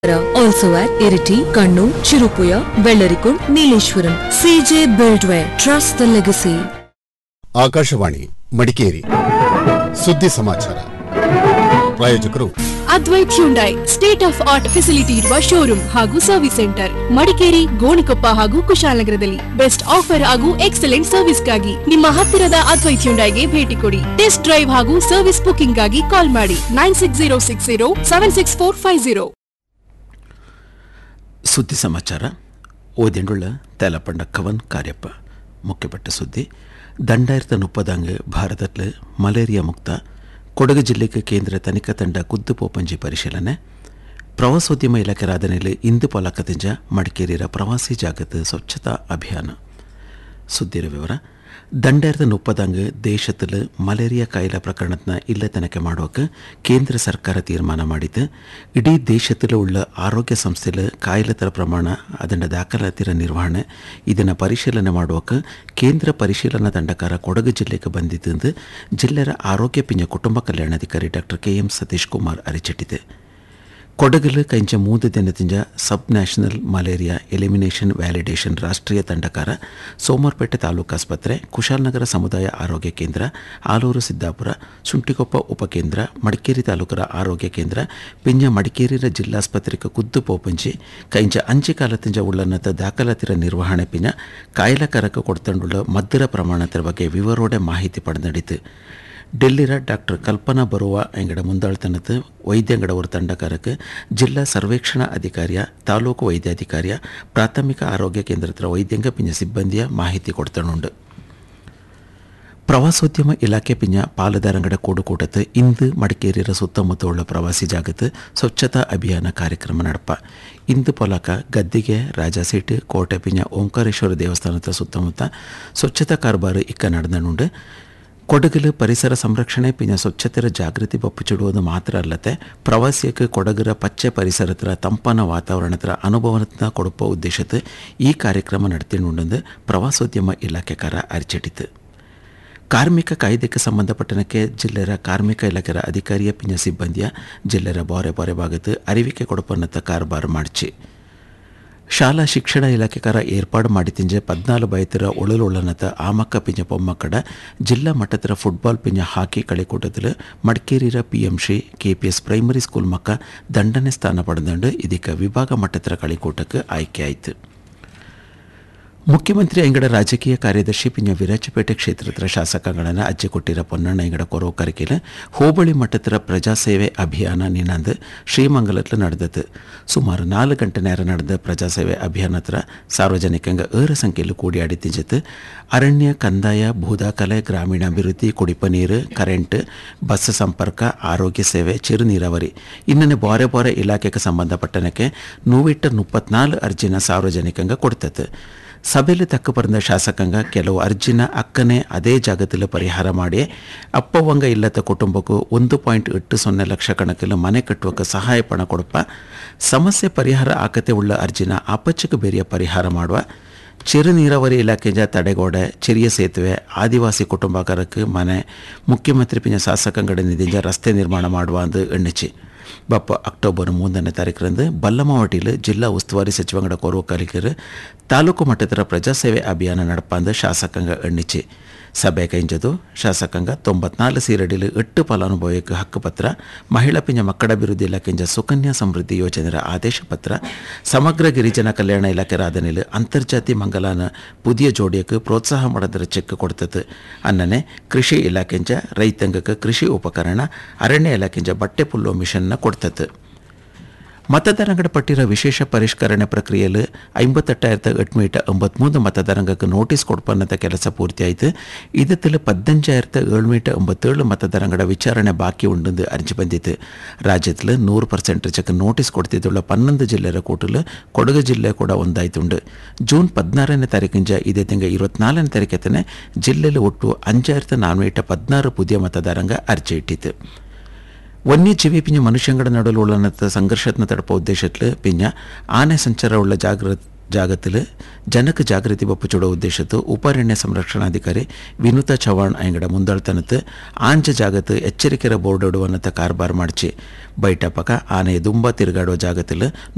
also at Iriti, Kannur, Chirupuya, Bellarikund, Neeleshwaram. CJ Buildware. Trust the legacy. Akashvani Madikeri ಸುದ್ದಿ ಸಮಾಚಾರ ಪ್ರಾಯೋಜಕರು Advaith Hyundai state of art facility ಇರುವ showroom ಹಾಗೂ service centre Madikeri Gonikoppa ಹಾಗೂ ಕುಶಾಲನಗರದಲ್ಲಿ ಬೆಸ್ಟ್ ಆಫರ್ ಹಾಗೂ ಎಕ್ಸಲೆಂಟ್ ಸರ್ವಿಸ್ಗಾಗಿ ನಿಮ್ಮ ಹತ್ತಿರದ ಅದ್ವೈತ್ ಹ್ಯುಂಡೈಗೆ ಭೇಟಿ ಕೊಡಿ ಟೆಸ್ಟ್ ಡ್ರೈವ್ ಹಾಗೂ ಸರ್ವಿಸ್ ಬುಕಿಂಗ್ ಗಾಗಿ ಕಾಲ್ ಮಾಡಿ nine six zero six zero seven six four five zero ಸುದ್ದಿ ಸಮಾಚಾರ ಓದಿಂಡುಳ್ಳ ತೇಲಪಂಡ ಕವನ್ ಕಾರ್ಯಪ್ಪ ಮುಖ್ಯಪಟ್ಟ ಸುದ್ದಿ ದಂಡಾಯಿರತ ಮುಪ್ಪದಾಂಗ್ ಭಾರತತ್ಲು ಮಲೇರಿಯಾ ಮುಕ್ತ ಕೊಡಗು ಜಿಲ್ಲೆಗೆ ಕೇಂದ್ರ ತನಿಖಾ ತಂಡ ಕುದ್ದು ಪೋಪಂಜಿ ಪರಿಶೀಲನೆ ಪ್ರವಾಸೋದ್ಯಮ ಇಲಾಖೆ ರಾಧನೆಯಲ್ಲಿ ಇಂದು ಪಾಲಕದಿಂಜ ಮಡಿಕೇರಿಯ ಪ್ರವಾಸಿ ಜಾಗದ ಸ್ವಚ್ಛತಾ ಅಭಿಯಾನ ಸುದ್ದಿರ ವಿವರ ದಂಡೇರದ ನುಪ್ಪದಂಗ ದೇಶದಲ್ಲಿ ಮಲೇರಿಯಾ ಕಾಯಿಲೆ ಪ್ರಕರಣದ ಇಲ್ಲ ತನಿಖೆ ಮಾಡೋಕೆ ಕೇಂದ್ರ ಸರ್ಕಾರ ತೀರ್ಮಾನ ಮಾಡಿದ್ದು ಇಡೀ ದೇಶದಲ್ಲಿ ಉಳ್ಳ ಆರೋಗ್ಯ ಸಂಸ್ಥೆಯಲ್ಲಿ ಕಾಯಿಲೆತರ ಪ್ರಮಾಣ ಅದನ್ನ ದಾಖಲಾತಿರ ನಿರ್ವಹಣೆ ಇದನ್ನು ಪರಿಶೀಲನೆ ಮಾಡೋಕೆ ಕೇಂದ್ರ ಪರಿಶೀಲನಾ ತಂಡಕಾರ ಕೊಡಗು ಜಿಲ್ಲೆಗೆ ಬಂದಿದ್ದು ಎಂದು ಜಿಲ್ಲೆಯ ಆರೋಗ್ಯ ಪಿಂಜ ಕುಟುಂಬ ಕಲ್ಯಾಣಾಧಿಕಾರಿ doctor K M Satish Kumar ಅರಿಚಿಟ್ಟಿದೆ ಕೊಡಗಲು ಕೈಂಚ ಮೂದು ದಿನದಿಂದ sub national malaria elimination validation ರಾಷ್ಟ್ರೀಯ ತಂಡಕಾರ ಸೋಮವಾರಪೇಟೆ ತಾಲೂಕು ಆಸ್ಪತ್ರೆ ಕುಶಾಲನಗರ ಸಮುದಾಯ ಆರೋಗ್ಯ ಕೇಂದ್ರ ಆಲೂರು ಸಿದ್ದಾಪುರ ಸುಂಟಿಕೊಪ್ಪ ಉಪಕೇಂದ್ರ ಮಡಿಕೇರಿ ತಾಲೂಕರ ಆರೋಗ್ಯ ಕೇಂದ್ರ ಪಿಂಜ ಮಡಿಕೇರಿರ ಜಿಲ್ಲಾಸ್ಪತ್ರೆಗೆ ಕುದ್ದು ಪೋಪಂಚಿ ಕೈಂಚ ಅಂಚೆ ಕಾಲತಿಂಜ ಉಳ್ಳನ್ನತ ದಾಖಲಾತಿರ ನಿರ್ವಹಣೆ ಪಿಂಜ ಕಾಯಿಲೆಕರಕ್ಕೆ ಕೊಡ್ತಂಡುಳ್ಳ ಮದ್ದರ ಪ್ರಮಾಣದ ಬಗ್ಗೆ ವಿವರೋಡೆ ಮಾಹಿತಿ ಪಡೆದಡಿತು ಡೆಲ್ಲಿರ ಡಾಕ್ಟರ್ ಕಲ್ಪನಾ ಬರುವ ಎಂಗಡ ಮುಂದಾಳ್ತನದ ವೈದ್ಯಂಗಡವರ ತಂಡಕಾರಕ್ಕೆ ಜಿಲ್ಲಾ ಸರ್ವೇಕ್ಷಣಾ ಅಧಿಕಾರಿಯ ತಾಲೂಕು ವೈದ್ಯಾಧಿಕಾರಿಯ ಪ್ರಾಥಮಿಕ ಆರೋಗ್ಯ ಕೇಂದ್ರದ ವೈದ್ಯಂಗ ಪಿಂಜ ಸಿಬ್ಬಂದಿಯ ಮಾಹಿತಿ ಕೊಡ್ತಣುಂಡು ಪ್ರವಾಸೋದ್ಯಮ ಇಲಾಖೆ ಪಿಂಜ ಪಾಲುದಾರಂಗಡ ಕೂಡುಕೂಟത്ത് ಇಂದು ಮಡಿಕೇರಿಯ ಸುತ್ತಮುತ್ತ ಉಳ್ಳ ಪ್ರವಾಸಿ ಜಾಗത്ത് ಸ್ವಚ್ಛತಾ ಅಭಿಯಾನ ಕಾರ್ಯಕ್ರಮ ನಡಪ ಇಂದು ಪೊಲಕ ಗದ್ದಿಗೆ ರಾಜಾಸೀಟ್ ಕೋಟೆ ಪಿಂಜ ಓಂಕಾರೇಶ್ವರ ದೇವಸ್ಥಾನದ ಸುತ್ತಮುತ್ತ ಸ್ವಚ್ಛತಾ ಕಾರ್ಬಾರು ಇಕ್ಕ ನಡೆದನುಂಡು ಕೊಡಗಲು ಪರಿಸರ ಸಂರಕ್ಷಣೆ ಪಿಂಜ ಸ್ವಚ್ಛತೆರ ಜಾಗೃತಿ ಬಪ್ಪುಚಿಡುವುದು ಮಾತ್ರ ಅಲ್ಲದೆ ಪ್ರವಾಸಿಯಕ್ಕೆ ಕೊಡಗರ ಪಚ್ಚೆ ಪರಿಸರತ್ರ ತಂಪಾನ ವಾತಾವರಣದ ಅನುಭವನ ಕೊಡುವ ಉದ್ದೇಶದ ಈ ಕಾರ್ಯಕ್ರಮ ನಡೆತಿನುಂಡು ಪ್ರವಾಸೋದ್ಯಮ ಇಲಾಖೆಕಾರ ಅರಿಚಿಟ್ಟಿತು ಕಾರ್ಮಿಕ ಕಾಯ್ದೆಗೆ ಸಂಬಂಧಪಟ್ಟನಕ್ಕೆ ಜಿಲ್ಲೆಯ ಕಾರ್ಮಿಕ ಇಲಾಖೆಯ ಅಧಿಕಾರಿಯ ಪಿಂಜ ಸಿಬ್ಬಂದಿಯ ಜಿಲ್ಲೆಯ ಬಾರೆ ಬಾರೆ ಭಾಗത്ത് ಅರಿವಿಕೆ ಕೊಡಪನ್ನತ್ತ ಕಾರ್ಬಾರು ಮಾಡಿಚಿ ಶಾಲಾ ಶಿಕ್ಷಣ ಇಲಾಖೆಕಾರ ಏರ್ಪಾಡು ಮಾಡಿತಿಂಜೆ ಪದ್ನಾಲು ಬಯತರ ಒಳಲೊಳ್ಳನತ ಆಮಕ್ಕ ಪಿಂಜ ಪೊಮ್ಮಕ್ಕಡ ಜಿಲ್ಲಾ ಮಟ್ಟದ ಫುಟ್ಬಾಲ್ ಪಿಂಜ ಹಾಕಿ ಕಳೆಕೂಟದಲ್ಲಿ ಮಡಿಕೇರಿರ P M Shri K P S primary school ಮಕ್ಕ ದಂಡನೆ ಸ್ಥಾನ ಪಡೆದಂಡು ಇದಕ್ಕೆ ವಿಭಾಗ ಮಟ್ಟದ ಕಳೆಕೂಟಕ್ಕೆ ಆಯ್ಕೆ ಆಯಿತು ಮುಖ್ಯಮಂತ್ರಿ ಎಂಗಡ ರಾಜಕೀಯ ಕಾರ್ಯದರ್ಶಿ ಪಿಂಜ ವಿರಾಜಪೇಟೆ ಕ್ಷೇತ್ರದ ಶಾಸಕಗಳನ್ನು ಅಜ್ಜೆ ಕೊಟ್ಟಿರ ಪೊನ್ನಣ್ಣ ಎಂಗಡ ಕೊರೋ ಕರಿಕೆಲ ಹೋಬಳಿ ಮಟ್ಟದ ಪ್ರಜಾಸೇವೆ ಅಭಿಯಾನ ನಿನ್ನಂದು ಶ್ರೀಮಂಗಲತ್ಲ ನಡೆದದ್ದು ಸುಮಾರು ನಾಲ್ಕು ಗಂಟೆ ನೇರ ನಡೆದ ಪ್ರಜಾಸೇವೆ ಅಭಿಯಾನತ್ರ ಸಾರ್ವಜನಿಕಂಗ ಏರ ಸಂಖ್ಯೆಯಲ್ಲಿ ಕೂಡಿಯಾಡಿ ತಿಂಜತ್ತು ಅರಣ್ಯ ಕಂದಾಯ ಭೂದಾಖಲೆ ಗ್ರಾಮೀಣಾಭಿವೃದ್ಧಿ ಕುಡಿಪ ನೀರು ಕರೆಂಟ್ ಬಸ್ ಸಂಪರ್ಕ ಆರೋಗ್ಯ ಸೇವೆ ಚಿರು ನೀರಾವರಿ ಇನ್ನನೆ ಬಾರೆ ಬಾರೆ ಇಲಾಖೆಗೆ ಸಂಬಂಧಪಟ್ಟನಕ್ಕೆ ನೂವಿಟ್ಟ ಮುಪ್ಪತ್ನಾಲು ಅರ್ಜಿನ ಸಾರ್ವಜನಿಕಂಗ ಕೊಡ್ತತ್ತು ಸಭೆಯಲ್ಲಿ ತಕ್ಕ ಬಂದ ಶಾಸಕಾಂಗ ಕೆಲವು ಅರ್ಜಿನ ಅಕ್ಕನೆ ಅದೇ ಜಾಗದಲ್ಲಿ ಪರಿಹಾರ ಮಾಡಿ ಅಪ್ಪವಂಗ ಇಲ್ಲದ ಕುಟುಂಬಕ್ಕೂ ಒಂದು ಪಾಯಿಂಟ್ ಎಟ್ಟು ಸೊನ್ನೆ ಲಕ್ಷ ಕಣಕಲ್ಲಿ ಮನೆ ಕಟ್ಟುವಕ್ಕೆ ಸಹಾಯ ಪಣ ಕೊಡಪ್ಪ ಸಮಸ್ಯೆ ಪರಿಹಾರ ಆಕತೆ ಉಳ್ಳ ಅರ್ಜಿನ ಅಪಚಕ ಬೇರೆಯ ಪರಿಹಾರ ಮಾಡುವ ಚಿರು ನೀರಾವರಿ ಇಲಾಖೆಯ ತಡೆಗೋಡೆ ಚಿರಿಯ ಸೇತುವೆ ಆದಿವಾಸಿ ಕುಟುಂಬಕರಕ್ಕೆ ಮನೆ ಮುಖ್ಯಮಂತ್ರಿ ಪಿಂಜ ಶಾಸಕಾಂಗಡ ನಿಧಿಂಜ ರಸ್ತೆ ನಿರ್ಮಾಣ ಮಾಡುವ ಅಂದು ಎಣ್ಣಿಚಿ ಬಪ್ಪ ಅಕ್ಟೋಬರ್ ಮೂರನೇ ತಾರೀಕರಂದು ಬಲ್ಲಮಾವಟಿಲು ಜಿಲ್ಲಾ ಉಸ್ತುವಾರಿ ಸಚಿವಂಗಡ ಕೊರುವ ಕಲಿಕರು ತಾಲೂಕು ಮಟ್ಟದ ಪ್ರಜಾಸೇವೆ ಅಭಿಯಾನ ನಡಪಂದು ಶಾಸಕಾಂಗ ಎಣ್ಣಿಚಿ ಸಭೆ ಕೈಂಜದು ಶಾಸಕಾಂಗ ತೊಂಬತ್ನಾಲ್ಕು ಸೀರಡಿಲು ಎಟ್ಟು ಫಲಾನುಭವಿಗೆ ಹಕ್ಕುಪತ್ರ ಮಹಿಳಾ ಪಿಂಜ ಮಕ್ಕಳ ಅಭಿವೃದ್ಧಿ ಇಲಾಖೆಂಜ ಸುಕನ್ಯಾ ಸಮೃದ್ಧಿ ಯೋಜನೆಯ ಆದೇಶ ಪತ್ರ ಸಮಗ್ರ ಗಿರಿಜನ ಕಲ್ಯಾಣ ಇಲಾಖೆ ರಾಧನೆಲು ಅಂತರ್ಜಾತಿ ಮಂಗಲಾನ ಪುದಿಯ ಜೋಡಿಯಕ್ಕೆ ಪ್ರೋತ್ಸಾಹ ಮಾಡದರ ಚೆಕ್ ಕೊಡ್ತದೆ ಅನ್ನನೆ ಕೃಷಿ ಇಲಾಖೆಂಜ ರೈತಾಂಗಕ್ಕೆ ಕೃಷಿ ಉಪಕರಣ ಅರಣ್ಯ ಇಲಾಖೆಂಜ ಬಟ್ಟೆ ಪುಲ್ಲೋ ಮಿಷನ್ನ ಕೊಡ್ತದೆ ಮತದಾರಂಗಡ ಪಟ್ಟಿರ ವಿಶೇಷ ಪರಿಷ್ಕರಣೆ ಪ್ರಕ್ರಿಯೆಯಲ್ಲಿ ಐಂಬತ್ತೆಟ್ಟಾಯಿರತ್ತ ಎಟ್ಮೀಟ ಎಂಬತ್ಮೂರು ಮತದಾರಂಗಕ್ಕೆ ನೋಟಿಸ್ ಕೊಡ್ಪನ್ನದ ಕೆಲಸ ಪೂರ್ತಿಯಾಯಿತು ಇದத்தில் ಪದ್ದಂಜಾಯಿರತ್ತ ಏಳ್ಮೀಟ ಎಂಬತ್ತೇಳು ಮತದಾರಂಗಡ ವಿಚಾರಣೆ ಬಾಕಿ ಉಂಡು ಅರ್ಜಿ ಬಂದಿತ್ತು ರಾಜ್ಯದಲ್ಲಿ ನೂರು ಪರ್ಸೆಂಟ್ ಚೆಕ್ ನೋಟಿಸ್ ಕೊಡ್ತಿದ್ದುള്ള ಪನ್ನೊಂದು ಜಿಲ್ಲೆಯ ಕೂಟಲು ಕೊಡಗು ಜಿಲ್ಲೆ ಕೂಡ ಒಂದಾಯ್ತುಂಡು ಜೂನ್ ಪದಿನಾರನೇ ತಾರೀಕಿಂಜ ಇದೇ ತಿಂಗ ಇರುವತ್ನಾಲ್ಕನೇ ತಾರೀಕತ್ತನೆ ಜಿಲ್ಲೆಯಲ್ಲಿ ಒಟ್ಟು ಅഞ്ചായിരത്തി നാനൂറ്റി പതിനാറ് പുതിയ മതദാരംഗ അരച്ച ഇട്ടിത്ത് ವನ್ಯಜೀವಿ ಪಿಂಜ ಮನುಷ್ಯಂಗಡ ನಡುವೆ ಉಳ್ಳನತ್ತ ಸಂಘರ್ಷತ್ನ ತಡಪ ಉದ್ದೇಶത്തിൽ ಪಿಂಜ ಆನೆ ಸಂಚಾರ ಉಳ್ಳ ಜಾಗೃತ ಜಾಗത്തിൽ ಜನಕ್ಕೆ ಜಾಗೃತಿ ಬಪ್ಪುಚುಡ ಉದ್ದೇಶತ್ತು ಉಪಾರಣ್ಯ ಸಂರಕ್ಷಣಾಧಿಕಾರಿ ವಿನುತಾ ಚವಾಣ್ ಅಯ್ಯಂಗಡ ಮುಂದಾಳ್ತನത്ത് ಆಂಜ ಜಾಗത്ത് ಎಚ್ಚರಿಕೆರ ಬೋರ್ಡ್ ಇಡುವನ್ನತ್ತ ಕಾರ್ಬಾರ್ ಮಾಡಿಸಿ ಬೈಟಪಕ ಆನೆ ದುಂಬ ತಿರುಗಾಡುವ ಜಾಗത്തിൽ